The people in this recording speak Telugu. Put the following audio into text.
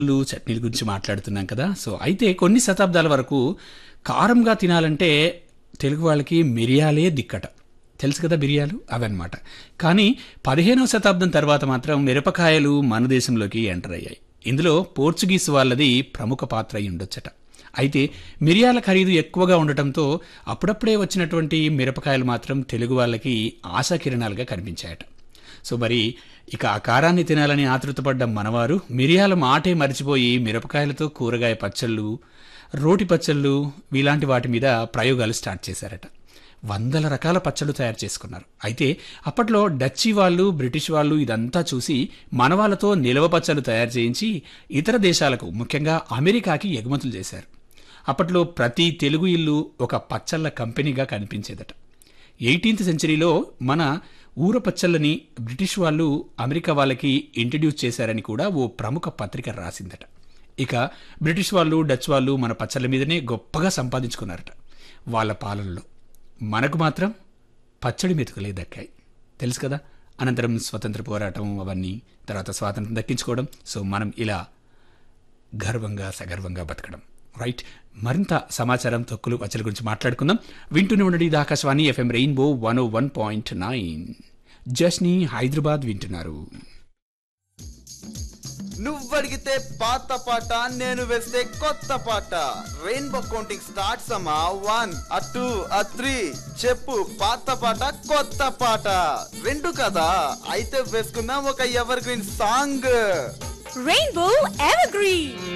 లు చట్నీల గురించి మాట్లాడుతున్నాం కదా సో అయితే కొన్ని శతాబ్దాల వరకు కారంగా తినాలంటే తెలుగు వాళ్ళకి మిరియాలే దిక్కట తెలుసు కదా మిరియాలు అవన్నమాట కానీ పదిహేనవ శతాబ్దం తర్వాత మాత్రం మిరపకాయలు మన దేశంలోకి ఎంటర్ అయ్యాయి ఇందులో పోర్చుగీస్ వాళ్ళది ప్రముఖ పాత్ర అయి ఉండొచ్చట అయితే మిరియాల ఖరీదు ఎక్కువగా ఉండటంతో అప్పుడప్పుడే వచ్చినటువంటి మిరపకాయలు మాత్రం తెలుగు వాళ్ళకి ఆశాకిరణాలుగా కనిపించాయట సో మరి ఇక ఆ కారాన్ని తినాలని ఆతృతపడ్డ మనవారు మిరియాల మాటే మరిచిపోయి మిరపకాయలతో కూరగాయ పచ్చళ్ళు రోటి పచ్చళ్ళు ఇలాంటి వాటి మీద ప్రయోగాలు స్టార్ట్ చేశారట వందల రకాల పచ్చళ్ళు తయారు చేసుకున్నారు అయితే అప్పట్లో డచ్చి వాళ్ళు బ్రిటిష్ వాళ్ళు ఇదంతా చూసి మన వాళ్ళతో నిలవ పచ్చళ్ళు తయారు చేయించి ఇతర దేశాలకు ముఖ్యంగా అమెరికాకి ఎగుమతులు చేశారు అప్పట్లో ప్రతి తెలుగు ఇల్లు ఒక పచ్చళ్ళ కంపెనీగా కనిపించేదట ఎయిటీన్త్ సెంచరీలో మన ఊర పచ్చళ్ళని బ్రిటిష్ వాళ్ళు అమెరికా వాళ్ళకి ఇంట్రడ్యూస్ చేశారని కూడా ఓ ప్రముఖ పత్రిక రాసిందట ఇక బ్రిటిష్ వాళ్ళు డచ్ వాళ్ళు మన పచ్చళ్ళ మీదనే గొప్పగా సంపాదించుకున్నారట వాళ్ళ పాలనలో మనకు మాత్రం పచ్చడి మెతుకులే దక్కాయి తెలుసు కదా అనంతరం స్వతంత్ర పోరాటం అవన్నీ తర్వాత స్వాతంత్రం దక్కించుకోవడం సో మనం ఇలా గర్వంగా సగర్వంగా బతకడం రైట్ మరింత సమాచారం తొక్కులు పచ్చల గురించి మాట్లాడుకుందాం వింటూనే ఉండండి ఇది Akashvani FM rainbow one O one point nine జస్ని హైదరాబాద్ వింటున్నారు నువ్వడిగితే పాత పాట నేను వేస్తే కొత్త పాట రెయిన్బో కౌంటింగ్ స్టార్ట్స్ అమ్మా వన్ ఆ టూ ఆ త్రీ చెప్పు పాత పాట కొత్త పాట రెండు కదా అయితే వేసుకుందాం ఒక evergreen song Rainbow Evergreen.